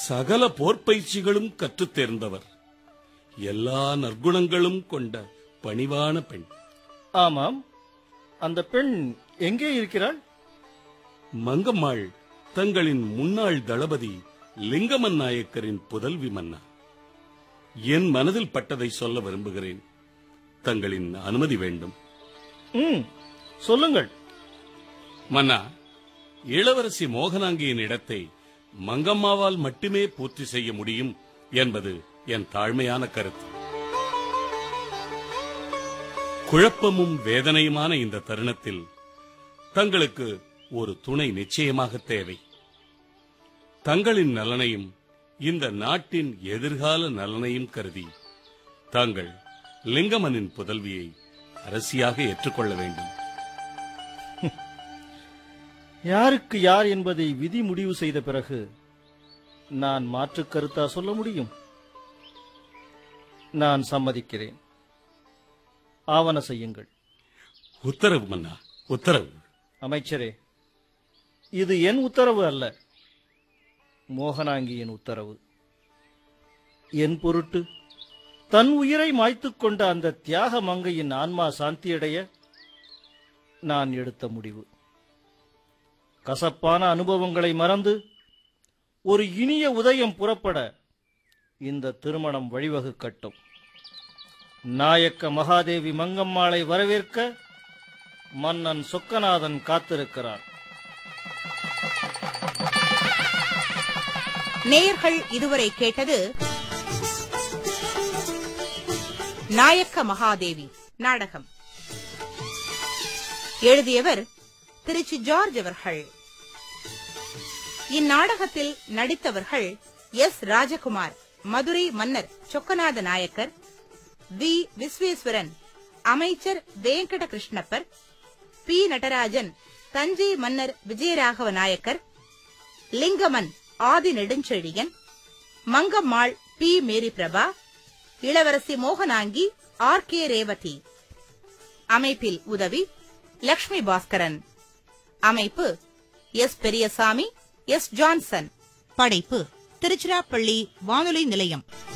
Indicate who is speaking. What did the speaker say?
Speaker 1: சகல போர்ப்பயிற்சிகளும் கற்றுத் தேர்ந்தவர் எல்லா நற்குணங்களும் கொண்ட பணிவான பெண்
Speaker 2: ஆமாம் அந்த பெண் எங்கே இருக்கிறாள்
Speaker 1: மங்கம்மாள் தங்களின் முன்னாள் தளபதி லிங்கமன் நாயக்கரின் புதல்வி மன்னா என் மனதில் பட்டதை சொல்ல விரும்புகிறேன் தங்களின் அனுமதி வேண்டும்
Speaker 2: ம் சொல்லுங்கள்
Speaker 1: மன்னா இளவரசி மோகனாங்கியின் இடத்தை மங்கம்மாவால் மட்டுமே பூர்த்தி செய்ய முடியும் என்பது என் தாழ்மையான கருத்து குழப்பமும் வேதனையுமான இந்த தருணத்தில் தங்களுக்கு ஒரு துணை நிச்சயமாக தேவை தங்களின் நலனையும் இந்த நாட்டின் எதிர்கால நலனையும் கருதி தாங்கள் லிங்கமனின் புதல்வியை அரசியாக ஏற்றுக்கொள்ள வேண்டும்
Speaker 2: யாருக்கு யார் என்பதை விதி முடிவு செய்த பிறகு நான் மாற்றுக் கருத்தா சொல்ல முடியும் நான் சம்மதிக்கிறேன் ஆவண செய்யுங்கள்
Speaker 1: உத்தரவு மன்னா உத்தரவு
Speaker 2: அமைச்சரே இது என் உத்தரவு அல்ல மோகனாங்கியின் உத்தரவு என் பொருட்டு தன் உயிரை மாய்த்துக் கொண்ட அந்த தியாக மங்கையின் ஆன்மா சாந்தியடைய நான் எடுத்த முடிவு கசப்பான அனுபவங்களை மறந்து ஒரு இனிய உதயம் புறப்பட இந்த திருமணம் வழிவகுக்கட்டும் நாயக்க மகாதேவி மங்கம்மாளை வரவேற்க மன்னன் சொக்கநாதன் காத்திருக்கிறான்
Speaker 3: நேயர்கள் இதுவரை கேட்டது நாயக்க மகாதேவி நாடகம் எழுதியவர் திருச்சி ஜார்ஜ் அவர்கள் இந்நாடகத்தில் நடித்தவர்கள் எஸ் ராஜகுமார் மதுரை மன்னர் சொக்கநாத நாயக்கர் வி விஸ்வேஸ்வரன் அமைச்சர் வேங்கட கிருஷ்ணப்பர் பி நடராஜன் தஞ்சை மன்னர் விஜயராகவ நாயக்கர் லிங்கமன் ஆதி நெடுஞ்செழியன் மங்கம்மாள் பி மேரி பிரபா இளவரசி மோகனாங்கி ஆர் கே ரேவதி அமைப்பில் உதவி லக்ஷ்மி பாஸ்கரன் அமைப்பு எஸ் பெரியசாமி எஸ் ஜான்சன் படைப்பு திருச்சிராப்பள்ளி வானொலி நிலையம்